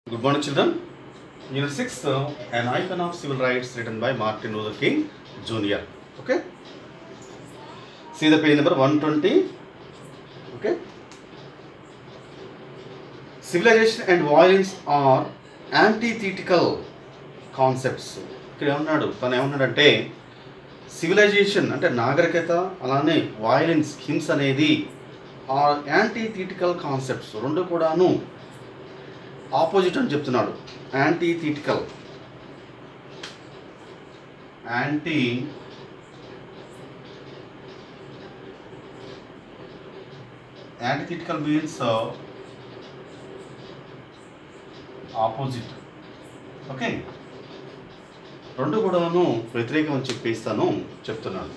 Good morning, children. Unit 6 uh, An Icon of Civil Rights written by Martin Luther King Jr. Okay? See the page number 120. Okay? Civilization and violence are antithetical concepts ఇక్కడ ఏమన్నాడు తను ఏమన్నాడంటే civilisation అంటే నాగరికత అలానే violence హింస అనేది are యాంటీథిటికల్ concepts రెండు కూడాను ఆపోజిట్ అని చెప్తున్నాడు antithetical anti antithetical means opposite okay రెండు కూడాను వ్యతిరేకం అని చెప్పేస్తాను చెప్తున్నాను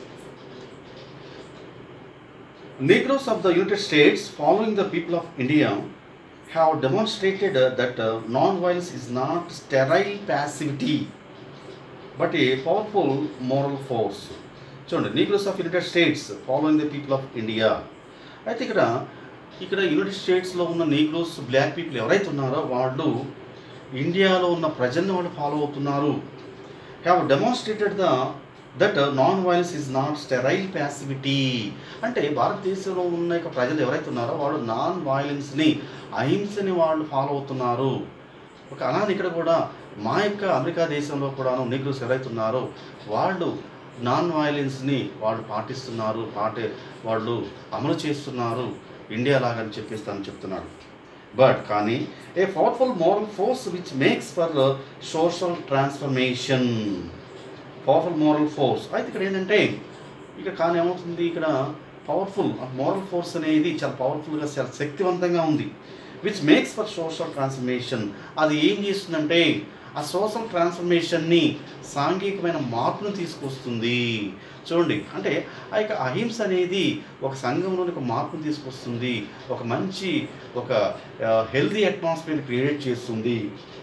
Negroes of the United States, following the people of India, have demonstrated uh, that uh, non-violence is not sterile passivity, but a powerful moral force. చూడండి negroes of United States following the people of India అయితే ఇక్కడ ఇక్కడ United స్టేట్స్లో ఉన్న Negroes black people ఎవరైతే ఉన్నారో వాళ్ళు ఇండియాలో ఉన్న ప్రజల్ని వాళ్ళు ఫాలో అవుతున్నారు have demonstrated the that non violence is not sterile passivity అంటే భారతదేశంలో ఉన్న యొక్క ప్రజలు ఎవరైతే ఉన్నారో వాళ్ళు నాన్ వైలెన్స్ని అహింసని వాళ్ళు ఫాలో అవుతున్నారు ఒక అలానే ఇక్కడ కూడా మా యొక్క అమెరికా దేశంలో కూడాను నిగ్రూస్ ఎవరైతే ఉన్నారో వాళ్ళు నాన్ వైలెన్స్ని వాళ్ళు పాటిస్తున్నారు పాటే వాళ్ళు అమలు చేస్తున్నారు ఇండియా లాగని చెప్పేసి తను చెప్తున్నాడు బట్ కానీ a powerful moral force which makes for social transformation powerful moral force అయితే ఇక్కడ ఏంటంటే ఇక్కడ కానీ ఏమవుతుంది ఇక్కడ పవర్ఫుల్ మోరల్ ఫోర్స్ అనేది చాలా పవర్ఫుల్గా చాలా శక్తివంతంగా ఉంది which makes for social transformation అది ఏం చేస్తుందంటే ఆ సోషల్ ట్రాన్స్ఫర్మేషన్ని సాంఘికమైన మార్పును తీసుకొస్తుంది చూడండి అంటే ఆ యొక్క అహింస అనేది ఒక సంఘంలోని ఒక మార్పును తీసుకొస్తుంది ఒక మంచి ఒక హెల్దీ అట్మాస్ఫియర్ క్రియేట్ చేస్తుంది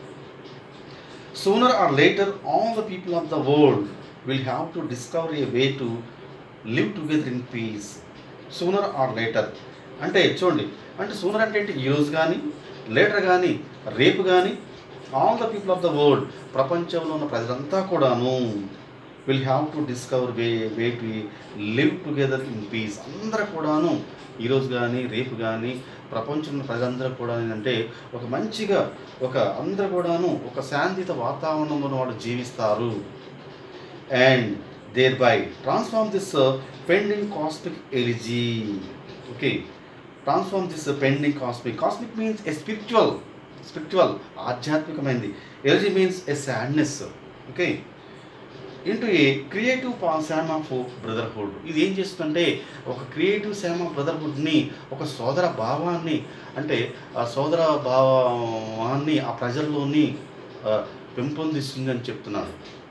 sooner or later all the people of the world will have to discover a way to live together in peace sooner or later అంటే చూడండి అంటే సూనర్ అంటే ఏంటి ఈరోజు కానీ లేటర్ కానీ రేపు కానీ all the people of the world ప్రపంచంలో ఉన్న ప్రజలంతా కూడాను will have to discover way way to live together in peace అందరూ కూడాను ఈరోజు కానీ రేపు కానీ ప్రపంచంలో ప్రజలందరూ కూడా ఏంటంటే ఒక మంచిగా ఒక అందరూ కూడాను ఒక శాంతిత వాతావరణంలో వాళ్ళు జీవిస్తారు and thereby transform this pending cosmic elegy okay transform this pending cosmic cosmic means a spiritual spiritual ఆధ్యాత్మికమైనది elegy means a sadness okay into a creative psalm of brotherhood ఇది ఏం చేస్తుందంటే ఒక క్రియేటివ్ శామ్ ఆఫ్ బ్రదర్హుడ్ని ఒక సోదర భావాన్ని అంటే ఆ సోదర భావాన్ని ఆ ప్రజల్లోని ఆ, పెంపొందిస్తుంది అని చెప్తున్నాడు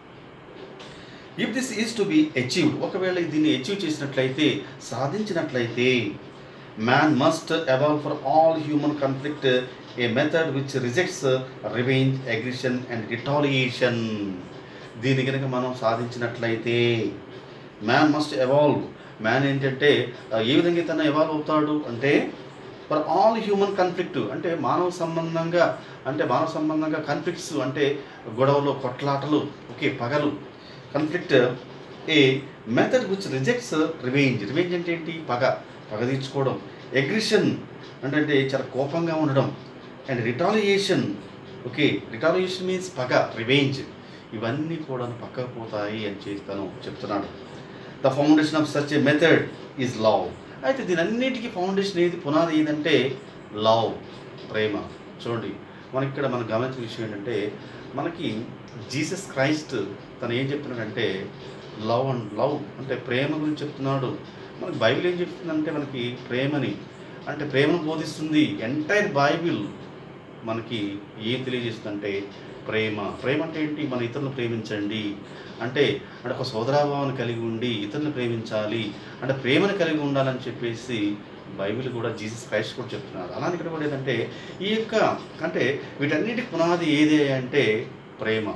if this is to be achieved ఒకవేళ దీన్ని అచీవ్ చేసినట్లయితే సాధించినట్లయితే man must evolve for all human conflict a method which rejects revenge aggression and retaliation దీన్ని కనుక మనం సాధించినట్లయితే మ్యాన్ మస్ట్ ఎవాల్వ్ మ్యాన్ ఏంటంటే ఆ, ఏ విధంగా తను ఎవాల్వ్ అవుతాడు అంటే ఫర్ ఆల్ హ్యూమన్ కాన్ఫ్లిక్ట్ అంటే మానవ సంబంధంగా అంటే మానవ సంబంధంగా కాన్ఫ్లిక్ట్స్ అంటే గొడవలు కొట్లాటలు ఓకే పగలు conflict a method which rejects revenge revenge అంటే ఏంటి పగ పగ తీర్చుకోవడం ఎగ్రిషన్ అంటే అంటే చాలా కోపంగా ఉండడం and retaliation okay retaliation means పగ రివెంజ్ ఇవన్నీ కూడా పక్కకు పోతాయి అని చేస్తాను చెప్తున్నాడు the foundation of such a method is love అయితే దీని అన్నిటికీ ఫౌండేషన్ ఏది పునాది ఏదంటే లవ్ ప్రేమ చూడండి మనకి ఇక్కడ మనం గమనించిన విషయం ఏంటంటే మనకి జీసస్ క్రైస్ట్ తను ఏం చెప్తున్నాడంటే లవ్ అండ్ లవ్ అంటే ప్రేమ గురించి చెప్తున్నాడు మనకి బైబిల్ ఏం చెప్తుందంటే మనకి ప్రేమని అంటే ప్రేమను బోధిస్తుంది ఎంటైర్ బైబిల్ మనకి ఏం తెలియజేస్తుందంటే ప్రేమ ప్రేమ అంటే ఏంటి మన ఇతరులను ప్రేమించండి అంటే అంటే ఒక సోదరాభావాన్ని కలిగి ఉండి ఇతరులను ప్రేమించాలి అంటే ప్రేమను కలిగి ఉండాలని చెప్పేసి బైబిల్ కూడా జీసస్ క్రైస్ట్ కూడా చెప్తున్నారు అలానే ఇక్కడ కూడా ఏంటంటే ఈ యొక్క అంటే వీటన్నిటి పునాది ఏది అంటే ప్రేమ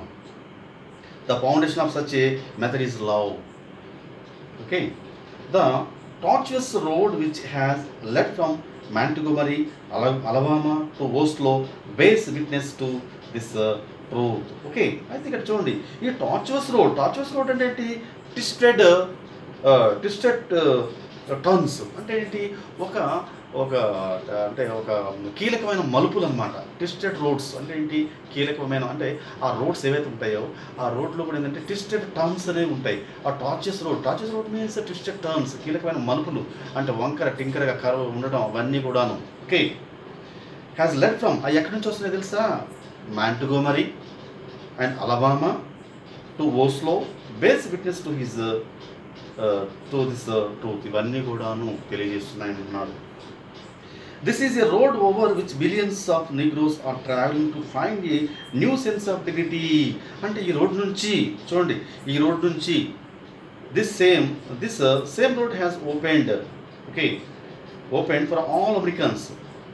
the foundation of such a method is love okay the tortuous road which has led from Montgomery Ala Alabama to Oslo bears witness to this truth okay అయితే ఇక్కడ చూడండి ఈ టార్చర్స్ రోడ్ టార్చర్స్ రోడ్ అంటే ఏంటి twisted twisted turns అంటే ఏంటి ఒక ఒక అంటే ఒక కీలకమైన మలుపులు అనమాట ట్విస్టెడ్ రోడ్స్ అంటే ఏంటి కీలకమైన అంటే ఆ రోడ్స్ ఏవైతే ఉంటాయో ఆ రోడ్లో కూడా ఏంటంటే ట్విస్టెడ్ టర్న్స్ అనేవి ఉంటాయి ఆ tortuous road tortuous road means twisted turns కీలకమైన మలుపులు అంటే వంకర టింకరగా కర్వ్ ఉండడం అవన్నీ కూడాను ఓకే హ్యాస్ లెట్ ఫ్రమ్ అవి ఎక్కడి నుంచి వస్తున్నాయి తెలుసా Montgomery and Alabama to Oslo bears witness to his to this truth ఇవన్నీ కూడాను తెలియజేస్తున్నాయి అంటున్నాడు this is a road over which billions of negroes are travelling to find a new sense of dignity అంటే ఈ రోడ్ నుంచి చూడండి ఈ road నుంచి this same this same road has opened okay open for all Americans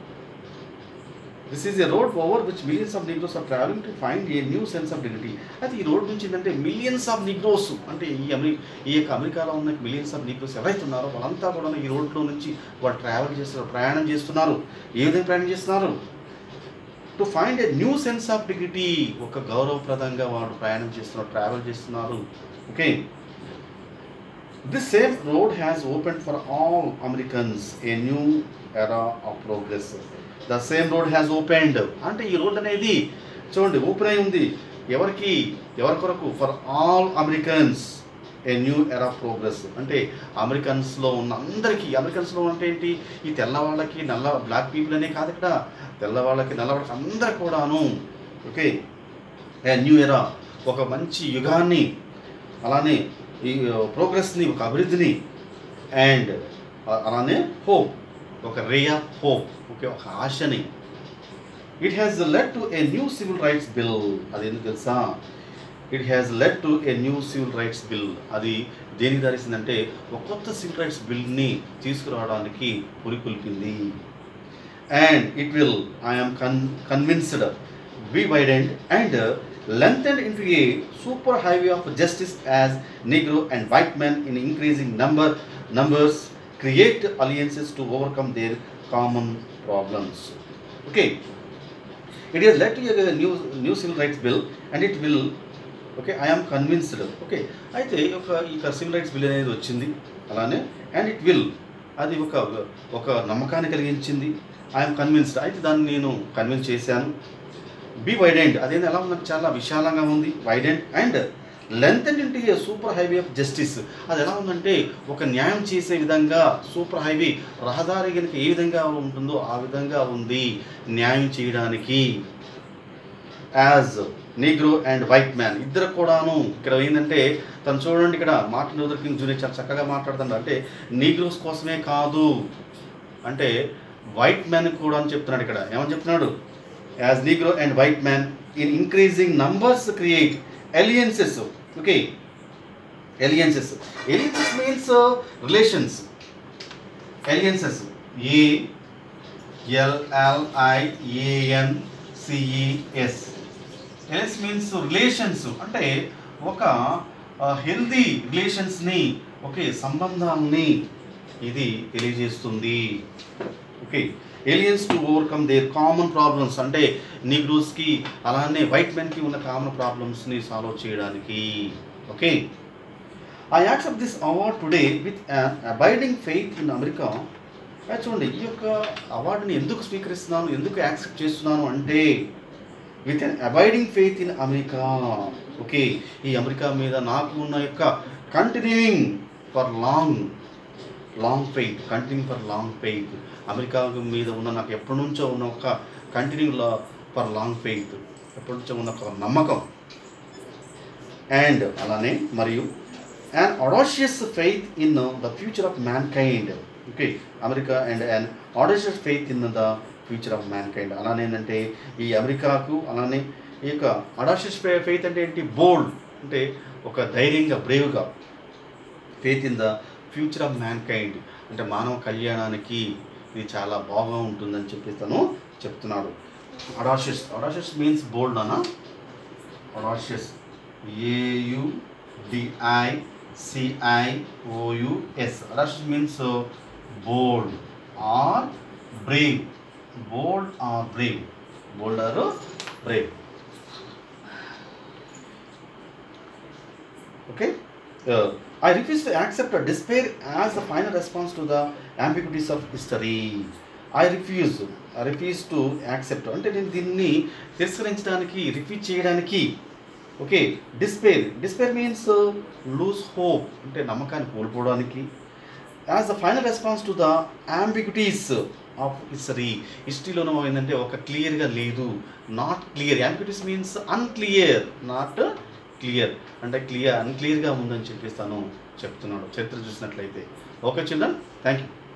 this is a road over which millions of negroes are travelling to find a new sense of dignity అయితే ఈ road నుంచి ఏంటంటే millions of నిగ్రోస్ అంటే ఈ అమెరి ఈ యొక్క అమెరికాలో ఉన్న మిలియన్స్ ఆఫ్ నిగ్రోస్ ఎవరైతే ఉన్నారో వాళ్ళంతా కూడా ఈ రోడ్లో నుంచి వాళ్ళు ట్రావెల్ చేస్తున్నారు ప్రయాణం చేస్తున్నారు ఏ విధంగా ప్రయాణం చేస్తున్నారు to find a new sense of dignity ఒక గౌరవప్రదంగా వాళ్ళు ప్రయాణం చేస్తున్నారు ట్రావెల్ చేస్తున్నారు okay this same road has open for all Americans a new era of progress the same road has opened అంటే ఈ రోడ్ అనేది చూడండి ఓపెన్ అయి ఉంది ఎవరికి ఎవరి కొరకు for all Americans a new era progress అంటే అమెరికన్స్లో ఉన్న అందరికీ అమెరికన్స్లో అంటే ఏంటి ఈ తెల్లవాళ్ళకి నల్ల బ్లాక్ పీపుల్ అనే కాదు ఇక్కడ తెల్లవాళ్ళకి నల్లవాళ్ళకి అందరు కూడాను ఓకే ఏ న్యూ ఎరా ఒక మంచి యుగాన్ని అలానే ఈ ప్రోగ్రెస్ని ఒక అభివృద్ధిని అండ్ అలానే హోప్ ఒక రే ఆఫ్ హోప్ ఓకే ఒక ఆశని it has led to a new civil rights bill అది ఎందుకు తెలుసా it has led to a new civil rights bill అది దేనికి ధరిస్తుందంటే ఒక కొత్త సివిల్ రైట్స్ బిల్ని తీసుకురావడానికి పురికొల్పింది and it will I'm con convinced be widened and lengthened into a super highway of justice as Negro and white men in increasing number numbers create alliances to overcome their common problems. Okay, it has led to a new new civil rights bill, and it will. Okay I'm convinced okay అయితే ఒక ఈ civil rights bill అనేది వచ్చింది అలానే and it will అది ఒక ఒక నమ్మకాన్ని కలిగించింది ఐఎమ్ కన్విన్స్డ్ అయితే దాన్ని నేను కన్విన్స్ చేశాను బి వైడెంట్ అదేంటి ఎలా ఉందంటే చాలా విశాలంగా ఉంది widened and length into superhighway of justice అది ఎలా ఉందంటే ఒక న్యాయం చేసే విధంగా సూపర్ హైవే రహదారి కనుక ఏ విధంగా ఉంటుందో ఆ విధంగా ఉంది న్యాయం చేయడానికి as negro and white man ఇద్దరు కూడాను ఇక్కడ ఏంటంటే తను చూడండి ఇక్కడ మార్టిన్ లూథర్ కింగ్ జూనియర్ చాలా చక్కగా మాట్లాడుతున్నాడు అంటే నీగ్రోస్ కోసమే కాదు అంటే వైట్ మ్యాన్ కూడా అని చెప్తున్నాడు ఇక్కడ ఏమని చెప్తున్నాడు as negro and white man in increasing numbers create alliances okay alliances alliances means relations alliances A L L I A N C E S L S means relations అంటే ఒక హెల్దీ రిలేషన్స్ని ఒకే సంబంధాలని ఇది తెలియజేస్తుంది okay alliances to overcome their common problems అంటే నీగ్రూస్కి అలానే వైట్ మెన్కి ఉన్న కామన్ ప్రాబ్లమ్స్ని సాల్వ్ చేయడానికి okay I accept this award today with abiding faith in America చూడండి ఈ యొక్క అవార్డుని ఎందుకు స్వీకరిస్తున్నాను ఎందుకు యాక్సెప్ట్ చేస్తున్నాను అంటే with an abiding faith in America okay ఈ అమెరికా మీద నాకు ఉన్న యొక్క continuing for long long faith continue for long faith America మీద ఉన్న నాకు ఎప్పటి నుంచో ఉన్న ఒక కంటిన్యూ ఫర్ లాంగ్ ఫెయిత్ ఎప్పటి నుంచో ఉన్న ఒక నమ్మకం అండ్ అలానే మరియు and audacious faith in the future of mankind okay America and and audacious faith in the future of mankind అలానే ఏంటంటే ఈ అమెరికాకు అలానే ఈ యొక్క అడాషియస్ ఫెయిత్ అంటే ఏంటి బోల్డ్ అంటే ఒక ధైర్యంగా బ్రేవ్గా faith in the future of mankind అంటే మానవ కళ్యాణానికి ఇది చాలా బాగా ఉంటుందని చెప్పి తను చెప్తున్నాడు అడాషియస్ అడాషియస్ మీన్స్ బోల్డ్ అన్న audacious A U D I C I O U S audacious means bold or brave bold or brave bold or brave okay uh, i refuse to accept or despair as the final response to the ambiguities of history i refuse i refuse to accept అంటే నేను దీన్ని తిరస్కరించడానికి refuse చేయడానికి okay despair despair means lose hope అంటే నమ్మకాన్ని కోల్పోవడానికి as the final response to the ambiguities of history హిస్టరీలోనూ ఏంటంటే ఒక క్లియర్గా లేదు not clear ambiguities means unclear not clear అంటే క్లియర్ అన్క్లియర్గా ఉందని చెప్పేస్తాను చెప్తున్నాడు చరిత్ర చూసినట్లయితే ఓకే చిల్డ్రన్ థ్యాంక్ యూ